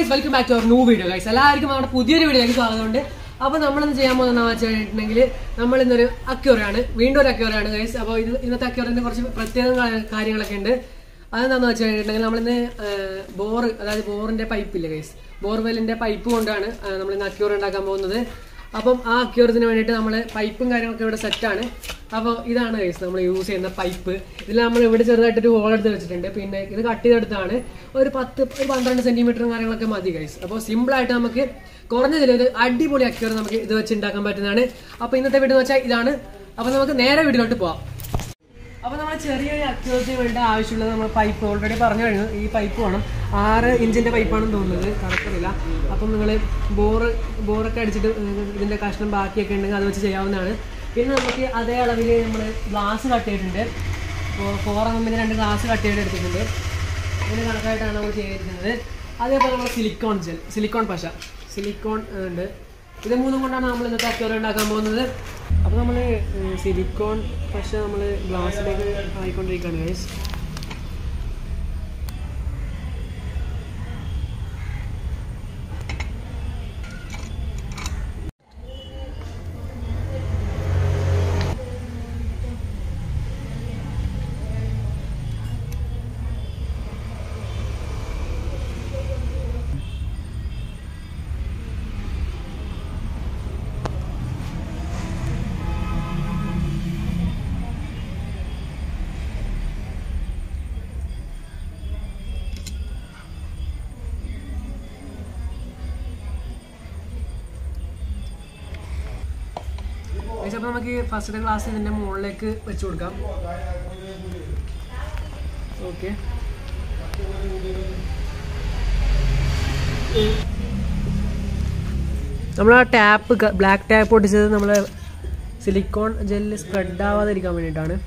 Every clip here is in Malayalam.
Guys welcome back to our new video guys എല്ലാവർക്കും നമ്മുടെ പുതിയൊരു വീഡിയോയിലേക്ക് സ്വാഗതമുണ്ട് അപ്പോൾ നമ്മളിന്ന് ചെയ്യാൻ പോകുന്നത് വെച്ച് കഴിഞ്ഞിട്ടുണ്ടെങ്കിൽ നമ്മൾ ഇന്നൊരു അക്യൂറാണ് വീണ്ടും ഒരു അക്യൂറാണ് ഗൈസ് അപ്പോൾ ഇത് ഇന്നത്തെ അക്യൂറിന്റെ കുറച്ച് പ്രത്യേക കാ- കാര്യങ്ങളൊക്കെ ഉണ്ട് അതെന്താണെന്ന് വെച്ച് കഴിഞ്ഞിട്ടുണ്ടെങ്കിൽ നമ്മളിന്ന് ബോർ അതായത് ബോറിന്റെ പൈപ്പില്ലേ ഗൈസ് ബോർവെല്ലിന്റെ പൈപ്പ് കൊണ്ടാണ് ആ, നമ്മളിന്ന് അക്യൂർ ഉണ്ടാക്കാൻ പോകുന്നത് അപ്പം ആ അക്യൂറത്തിന് വേണ്ടിയിട്ട് നമ്മൾ പൈപ്പും കാര്യങ്ങളൊക്കെ ഇവിടെ സെറ്റാണ് അപ്പോൾ ഇതാണ് ഗൈസ് നമ്മൾ യൂസ് ചെയ്യുന്ന പൈപ്പ് ഇതിൽ നമ്മൾ ഇവിടെ ചെറുതായിട്ടൊരു ഹോൾ എടുത്ത് വെച്ചിട്ടുണ്ട് പിന്നെ ഇത് കട്ട് ചെയ്തെടുത്താണ് ഒരു പത്ത് ഒരു പന്ത്രണ്ട് സെന്റിമീറ്ററും കാര്യങ്ങളൊക്കെ മതി ഗൈസ് അപ്പോൾ സിമ്പിളായിട്ട് നമുക്ക് കുറഞ്ഞ ചിലവിൽ അടിപൊളി അക്യൂർ നമുക്ക് ഇത് വെച്ച് ഉണ്ടാക്കാൻ പറ്റുന്നതാണ് അപ്പോൾ ഇന്നത്തെ വീഡിയോ എന്ന് വെച്ചാൽ ഇതാണ് അപ്പോൾ നമുക്ക് നേരെ വീഡിയോയിലോട്ട് പോവാം അപ്പോൾ നമ്മൾ ചെറിയൊരു അക്യൂറത്തിന് വേണ്ട ആവശ്യമുള്ളത് നമ്മൾ പൈപ്പ് ഓൾറെഡി പറഞ്ഞു കഴിഞ്ഞു ഈ പൈപ്പ് വേണം ആറ് ഇഞ്ചിന്റെ പൈപ്പാണെന്ന് തോന്നുന്നത് കറക്റ്റില്ല അപ്പം നിങ്ങൾ ബോറ് ബോറൊക്കെ അടിച്ചിട്ട് ഇതിന്റെ കഷ്ണം ബാക്കിയൊക്കെ ഉണ്ടെങ്കിൽ അത് വെച്ച് ചെയ്യാവുന്നതാണ് പിന്നെ നമുക്ക് അതേ അളവിൽ നമ്മൾ ഗ്ലാസ് കട്ട് ചെയ്തിട്ടുണ്ട് അപ്പോൾ ഫോർ എം എമ്മിന് രണ്ട് ഗ്ലാസ് കട്ട് ചെയ്ത് എടുത്തിട്ടുണ്ട് ഇതിന് കണക്കായിട്ടാണ് നമ്മൾ ചെയ്തിരിക്കുന്നത് അതേപോലെ നമ്മൾ സിലിക്കോൺ ജെൽ സിലിക്കോൺ പശ സിലിക്കോൺ ഉണ്ട് ഇത് മൂന്നും കൊണ്ടാണ് നമ്മൾ ഇന്നത്തെ അക്യൂർ ഉണ്ടാക്കാൻ പോകുന്നത് അപ്പോൾ നമ്മൾ സിലിക്കോൺ പശ നമ്മൾ ഗ്ലാസ്സിലേക്ക് ആയിക്കൊണ്ടിരിക്കുകയാണ് ഗൈസ് ഗൈസ് അപ്പോൾ നമുക്ക് ഫസ്റ്റത്തെ ഗ്ലാസ് ഇതിൻ്റെ മുകളിലേക്ക് വെച്ച് കൊടുക്കാം ഓക്കെ നമ്മൾ ആ ടാപ്പ് ബ്ലാക്ക് ടാപ്പ് ഒട്ടിച്ചത് നമ്മൾ സിലിക്കോൺ ജെല്ല് സ്പ്രെഡ് ആവാതിരിക്കാൻ വേണ്ടിയിട്ടാണ്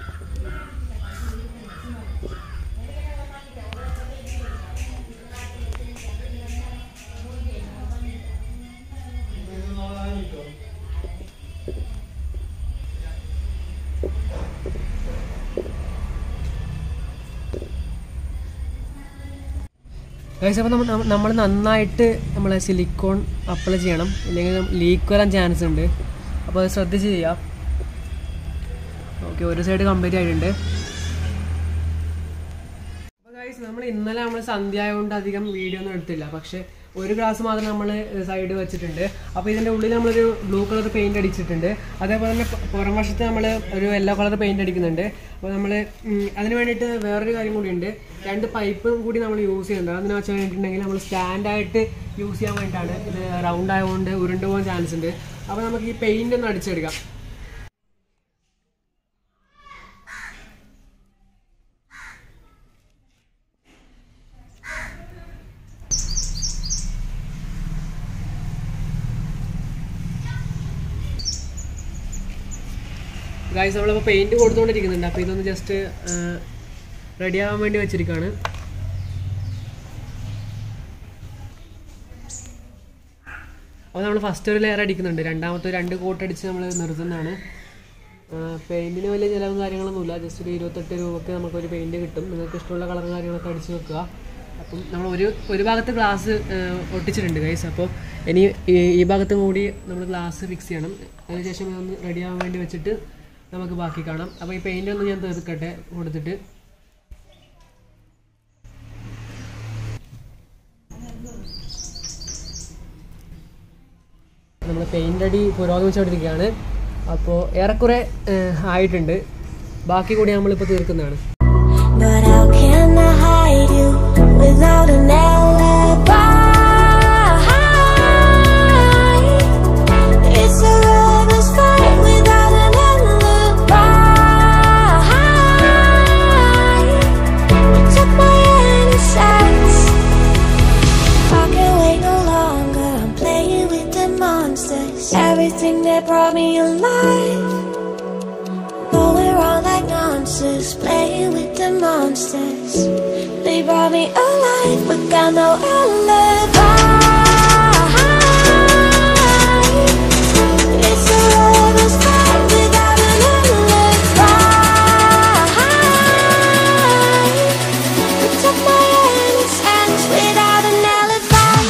ഗൈസ് അപ്പോൾ നമ്മൾ നമ്മൾ നന്നായിട്ട് നമ്മളെ സിലിക്കോൺ അപ്ലൈ ചെയ്യണം ഇല്ലെങ്കിൽ ലീക്ക് വരാൻ ചാൻസ് ഉണ്ട് അപ്പോൾ അത് ശ്രദ്ധിച്ച് ചെയ്യാം ഓക്കെ ഒരു സൈഡ് കംപ്ലീറ്റ് ആയിട്ടുണ്ട് അപ്പോൾ ഗൈസ് നമ്മൾ ഇന്നലെ നമ്മൾ സന്ധ്യ ആയതുകൊണ്ട് അധികം വീഡിയോ ഒന്നും എടുത്തില്ല പക്ഷേ ഒരു ഗ്ലാസ് മാത്രം നമ്മൾ സൈഡ് വെച്ചിട്ടുണ്ട് അപ്പോൾ ഇതിൻ്റെ ഉള്ളിൽ നമ്മളൊരു ബ്ലൂ കളർ പെയിന്റ് അടിച്ചിട്ടുണ്ട് അതേപോലെ തന്നെ പു- പുറം വശത്ത് നമ്മൾ ഒരു യെല്ലോ കളർ പെയിന്റ് അടിക്കുന്നുണ്ട് അപ്പോൾ നമ്മൾ അതിന് വേണ്ടിയിട്ട് വേറൊരു കാര്യം കൂടിയുണ്ട് രണ്ട് പൈപ്പും കൂടി നമ്മൾ യൂസ് ചെയ്യുന്നുണ്ട് അതെന്ന് വെച്ച് കഴിഞ്ഞിട്ടുണ്ടെങ്കിൽ നമ്മൾ സ്റ്റാൻഡായിട്ട് യൂസ് ചെയ്യാൻ വേണ്ടിയിട്ടാണ് ഇത് റൗണ്ട് ആയതുകൊണ്ട് ഉരുണ്ട് പോകാൻ ചാൻസ് ഉണ്ട് അപ്പോൾ നമുക്ക് ഈ പെയിന്റ് ഒന്ന് അടിച്ചെടുക്കാം ഗൈസ് നമ്മളിപ്പോൾ പെയിന്റ് കൊടുത്തുകൊണ്ടിരിക്കുന്നുണ്ട് അപ്പോൾ ഇതൊന്ന് ജസ്റ്റ് റെഡി ആവാൻ വേണ്ടി വെച്ചിരിക്കുകയാണ് അപ്പോൾ നമ്മൾ ഫസ്റ്റ് ഒരു ലെയർ അടിക്കുന്നുണ്ട് രണ്ടാമത്തെ രണ്ട് കോട്ട് അടിച്ച് നമ്മൾ നിർത്തുന്നതാണ് പെയിൻറ്റിന് വലിയ ചിലവും കാര്യങ്ങളൊന്നുമില്ല ജസ്റ്റ് ഒരു ഇരുപത്തെട്ട് രൂപയ്ക്ക് നമുക്കൊരു പെയിൻറ്റ് കിട്ടും നിങ്ങൾക്ക് ഇഷ്ടമുള്ള കളറും കാര്യങ്ങളൊക്കെ അടിച്ച് വെക്കുക അപ്പം നമ്മൾ ഒരു ഒരു ഭാഗത്ത് ഗ്ലാസ് ഒട്ടിച്ചിട്ടുണ്ട് ഗൈസ് അപ്പോൾ ഇനി ഈ ഈ ഭാഗത്തും കൂടി നമ്മൾ ഗ്ലാസ് ഫിക്സ് ചെയ്യണം അതിനുശേഷം ഇതൊന്ന് റെഡി ആവാൻ വേണ്ടി വെച്ചിട്ട് നമുക്ക് ബാക്കി കാണാം അപ്പോൾ ഈ പെയിൻ്റ് ഒന്ന് ഞാൻ തീർക്കട്ടെ കൊടുത്തിട്ട് നമ്മൾ പെയിൻ്റ് അടി പുരോഗമിച്ചുകൊണ്ടിരിക്കുകയാണ് അപ്പോൾ ഏറെക്കുറെ ഏഹ്, ആയിട്ടുണ്ട് ബാക്കി കൂടി നമ്മളിപ്പോൾ തീർക്കുന്നതാണ് But how can I hide you without an alibi? It's a lover's fight without an alibi. You took my innocence. I can't wait no longer. I'm playing with the monsters. Everything that brought me alive. Going around like monsters, playing with the monsters. They brought me alive, but got no alibi. It's a lover's fight without an alibi. You took my innocence without an alibi.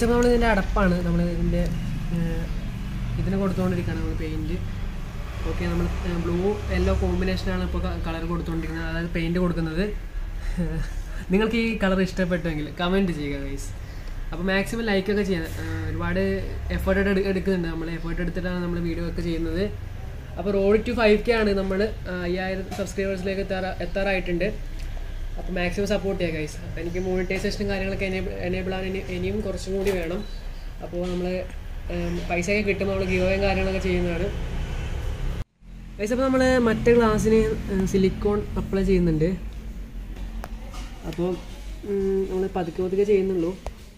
Guys അപ്പോൾ നമ്മൾ ഇതിൻ്റെ അടപ്പാണ് നമ്മൾ ഇതിൻ്റെ ഏഹ്, ഇതിന് കൊടുത്തുകൊണ്ടിരിക്കുകയാണ് നമ്മൾ പെയിൻറ്റ് ഓക്കെ നമ്മൾ ബ്ലൂ യെല്ലോ കോമ്പിനേഷനാണ് ഇപ്പോൾ കളർ കൊടുത്തുകൊണ്ടിരിക്കുന്നത് അതായത് പെയിൻറ്റ് കൊടുക്കുന്നത് നിങ്ങൾക്ക് ഈ കളർ ഇഷ്ടപ്പെട്ടുവെങ്കിൽ കമൻറ്റ് ചെയ്യുക ഗൈസ് അപ്പോൾ മാക്സിമം ലൈക്കൊക്കെ ചെയ്യാൻ ആ, ഒരുപാട് എഫേർട്ട് എടുക്കുന്നുണ്ട് നമ്മൾ എഫേർട്ട് എടുത്തിട്ടാണ് നമ്മൾ വീഡിയോ ഒക്കെ ചെയ്യുന്നത് അപ്പോൾ റോഡ് ടു ഫൈവ് കെ ആണ് നമ്മൾ അയ്യായിരം സബ്സ്ക്രൈബേഴ്സിലേക്ക് എത്താറ എത്താറായിട്ടുണ്ട് അപ്പോൾ മാക്സിമം സപ്പോർട്ട് ചെയ്യുക ഗൈസ് അപ്പോൾ എനിക്ക് മോണിറ്റൈസേഷനും കാര്യങ്ങളൊക്കെ എനേബിൾ എനേബിൾ ആകാൻ ഇനി- ഇനിയും കുറച്ചും കൂടി വേണം അപ്പോൾ നമ്മൾ പൈസയൊക്കെ കിട്ടുമ്പോൾ നമ്മൾ ഗിവോയും കാര്യങ്ങളൊക്കെ ചെയ്യുന്നതാണ് ഗൈസ് അപ്പോൾ നമ്മൾ മറ്റേ ഗ്ലാസ്സിന് സിലിക്കോൺ അപ്ലൈ ചെയ്യുന്നുണ്ട് അപ്പോൾ നമ്മൾ പതുക്കെ പതുക്കെ ചെയ്യുന്നുള്ളൂ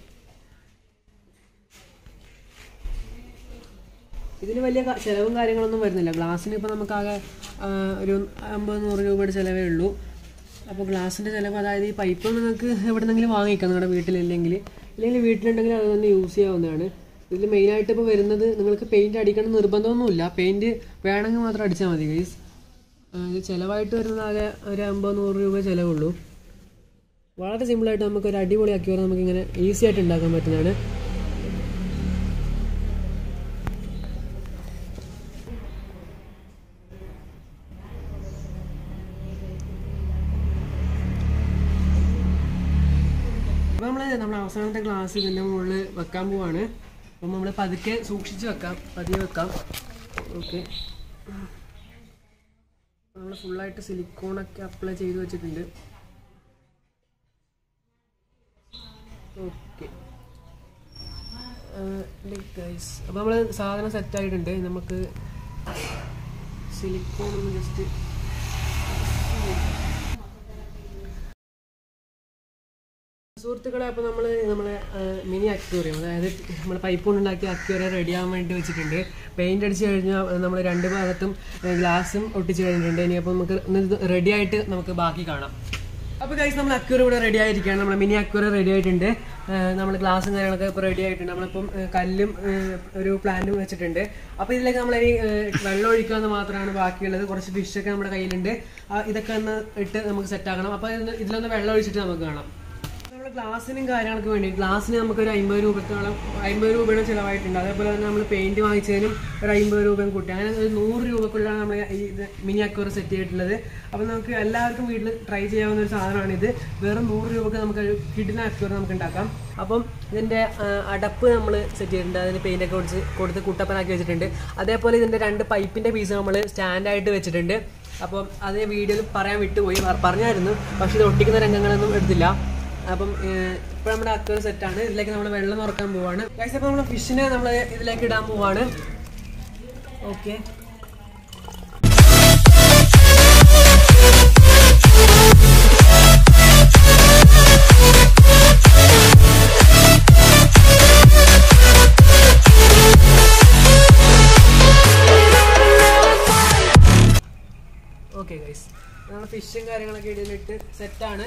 ഇതിന് വലിയ ക- ചിലവും കാര്യങ്ങളൊന്നും വരുന്നില്ല ഗ്ലാസ്സിന് ഇപ്പോൾ നമുക്കാകെ ആ, ഒരു അമ്പത് നൂറ് രൂപയുടെ ചിലവേ ഉള്ളൂ അപ്പോൾ ഗ്ലാസിൻ്റെ ചിലവ് അതായത് ഈ പൈപ്പ് നിങ്ങൾക്ക് എവിടെന്നെങ്കിലും വാങ്ങിക്കാം നിങ്ങളുടെ വീട്ടിലില്ലെങ്കിൽ ഇല്ലെങ്കിൽ വീട്ടിലുണ്ടെങ്കിൽ അത് തന്നെ യൂസ് ചെയ്യാവുന്നതാണ് ഇതിൽ മെയിനായിട്ട് ഇപ്പോൾ വരുന്നത് നിങ്ങൾക്ക് പെയിൻറ്റ് അടിക്കണം എന്ന് നിർബന്ധമൊന്നുമില്ല പെയിൻറ്റ് വേണമെങ്കിൽ മാത്രം അടിച്ചാൽ മതി ഗൈസ് ഇത് ചിലവായിട്ട് വരുന്നത് ആകെ ഒരു അമ്പത് നൂറ് രൂപ ചിലവുള്ളൂ വളരെ സിമ്പിളായിട്ട് നമുക്ക് ഒരു അടിപൊളി അക്യൂർ നമുക്കിങ്ങനെ ഈസി ആയിട്ട് ഉണ്ടാക്കാൻ പറ്റുന്നതാണ് അപ്പോൾ നമ്മൾ നമ്മുടെ അവസാനത്തെ ഗ്ലാസ് ഇതിൻ്റെ മുകളിൽ വെക്കാൻ പോവാണ് അപ്പം നമ്മൾ പതുക്കെ സൂക്ഷിച്ച് വെക്കാം പതിയെ വെക്കാം ഓക്കെ നമ്മൾ ഫുള്ളായിട്ട് സിലിക്കോണൊക്കെ അപ്ലൈ ചെയ്ത് വെച്ചിട്ടുണ്ട് ഓക്കെ ഗൈസ് അപ്പോൾ നമ്മൾ സാധനം സെറ്റ് ആയിട്ടുണ്ട് നമുക്ക് സിലിക്കോൺ ഒന്ന് ജസ്റ്റ് സുഹൃത്തുക്കളെ അപ്പോൾ നമ്മൾ നമ്മളെ മിനി അക്വേറിയം അതായത് നമ്മൾ പൈപ്പ് കൊണ്ടുണ്ടാക്കിയ അക്വേറിയം റെഡി ആവാൻ വേണ്ടി വെച്ചിട്ടുണ്ട് പെയിന്റ് അടിച്ച് കഴിഞ്ഞാൽ നമ്മൾ രണ്ട് ഭാഗത്തും ഗ്ലാസും ഒട്ടിച്ച് കഴിഞ്ഞിട്ടുണ്ട് ഇനി അപ്പോൾ നമുക്ക് റെഡി ആയിട്ട് നമുക്ക് ബാക്കി കാണാം അപ്പോൾ ഗൈസ് നമ്മൾ അക്വേറിയം ഇവിടെ റെഡി ആയിരിക്കുകയാണ് നമ്മൾ മിനി അക്വേറിയം റെഡി ആയിട്ടുണ്ട് നമ്മൾ ഗ്ലാസും കാര്യങ്ങളൊക്കെ ഇപ്പോൾ റെഡി ആയിട്ടുണ്ട് നമ്മളിപ്പം ഏഹ്, കല്ലും ഏഹ്, ഒരു പ്ലാന്റും വെച്ചിട്ടുണ്ട് അപ്പോൾ ഇതിലേക്ക് നമ്മൾ ഇനി ഏഹ്, വെള്ളം ഒഴിക്കുക എന്ന് മാത്രമാണ് ബാക്കിയുള്ളത് കുറച്ച് ഫിഷൊക്കെ നമ്മുടെ കയ്യിലുണ്ട് ആ, ഇതൊക്കെ ഒന്ന് ഇട്ട് നമുക്ക് സെറ്റ് ആക്കണം അപ്പോൾ ഇതിന് ഇതിലൊന്ന് വെള്ളം ഒഴിച്ചിട്ട് നമുക്ക് കാണാം നമ്മുടെ ഗ്ലാസിനും കാര്യങ്ങൾക്ക് വേണ്ടി ഗ്ലാസ്സിന് നമുക്ക് ഒരു അമ്പത് രൂപത്തോളം അമ്പത് രൂപയുടെ ചിലവായിട്ടുണ്ട് അതേപോലെ തന്നെ നമ്മൾ പെയിന്റ് വാങ്ങിച്ചതിനും ഒരു അമ്പത് രൂപയും കൂട്ടി അങ്ങനെ ഒരു നൂറ് രൂപക്കുള്ളിലാണ് നമ്മൾ ഈ ഇത് മിനി അക്വർ സെറ്റ് ചെയ്തിട്ടുള്ളത് അപ്പോൾ നമുക്ക് എല്ലാവർക്കും വീട്ടിൽ ട്രൈ ചെയ്യാവുന്ന ഒരു സാധനമാണിത് വെറും നൂറ് രൂപക്ക് നമുക്ക് ഒരു കിഡിന അക്വർ നമുക്ക് ഉണ്ടാക്കാം അപ്പം ഇതിൻ്റെ ആ, അടപ്പ് നമ്മൾ സെറ്റ് ചെയ്തിട്ടുണ്ട് അതിന് പെയിന്റ് ഒക്കെ കൊടുത്ത് കൊടുത്ത് കുട്ടപ്പനാക്കി വെച്ചിട്ടുണ്ട് അതേപോലെ ഇതിൻ്റെ രണ്ട് പൈപ്പിൻ്റെ പീസ് നമ്മൾ സ്റ്റാൻഡായിട്ട് വെച്ചിട്ടുണ്ട് അപ്പം അത് വീഡിയോയിൽ പറയാൻ വിട്ടുപോയി പ- പറഞ്ഞായിരുന്നു പക്ഷേ ഇത് ഒട്ടിക്കുന്ന രംഗങ്ങളൊന്നും എടുത്തില്ല അപ്പം ഇപ്പോൾ നമ്മുടെ അക്വർ സെറ്റാണ് ഇതിലേക്ക് നമ്മൾ വെള്ളം നിറക്കാൻ പോവാണ് ഗൈസ് അപ്പോൾ നമ്മൾ ഫിഷിനെ നമ്മൾ ഇതിലേക്ക് ഇടാൻ പോവാണ് ഓക്കെ ഓക്കെ ഗൈസ് നമ്മൾ ഫിഷും കാര്യങ്ങളൊക്കെ ഇതിലിട്ട് സെറ്റാണ്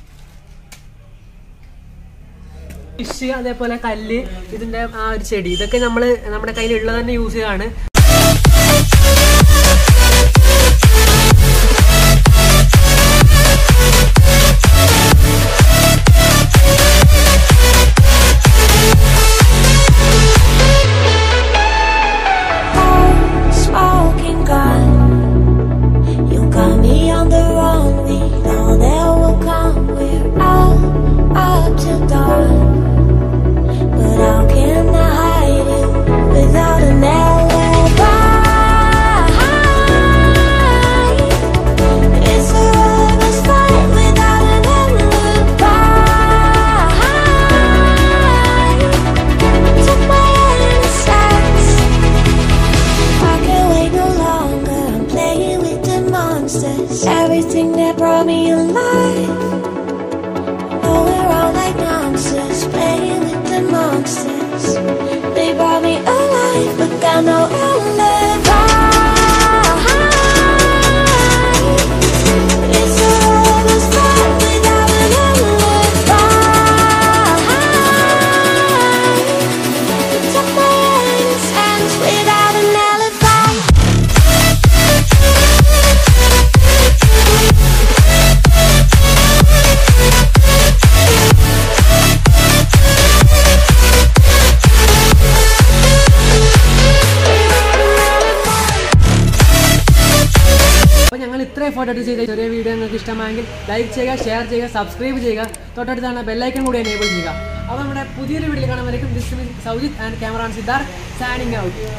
ഫിഷ് അതേപോലെ കല്ല് ഇതിന്റെ ആ ഒരു ചെടി ഇതൊക്കെ നമ്മൾ നമ്മുടെ കയ്യിലുള്ളത് തന്നെ യൂസ് ചെയ്താണ് smoking gun. You got me on the run. We know that will come. We're out up to dawn. But how can I hide it without an LA? Effort എടുത്ത് ചെയ്ത ചെറിയ വീഡിയോ നിങ്ങൾക്ക് ഇഷ്ടമായെങ്കിൽ ലൈക്ക് ചെയ്യുക ഷെയർ ചെയ്യുക സബ്സ്ക്രൈബ് ചെയ്യുക തൊട്ടടുത്താണ് ബെല്ലൈക്കൺ കൂടി എനേബിൾ ചെയ്യുക അപ്പോൾ നമ്മുടെ പുതിയൊരു വീഡിയോ കാണുമ്പോഴേക്കും this Soujith and camera Siddharth signing out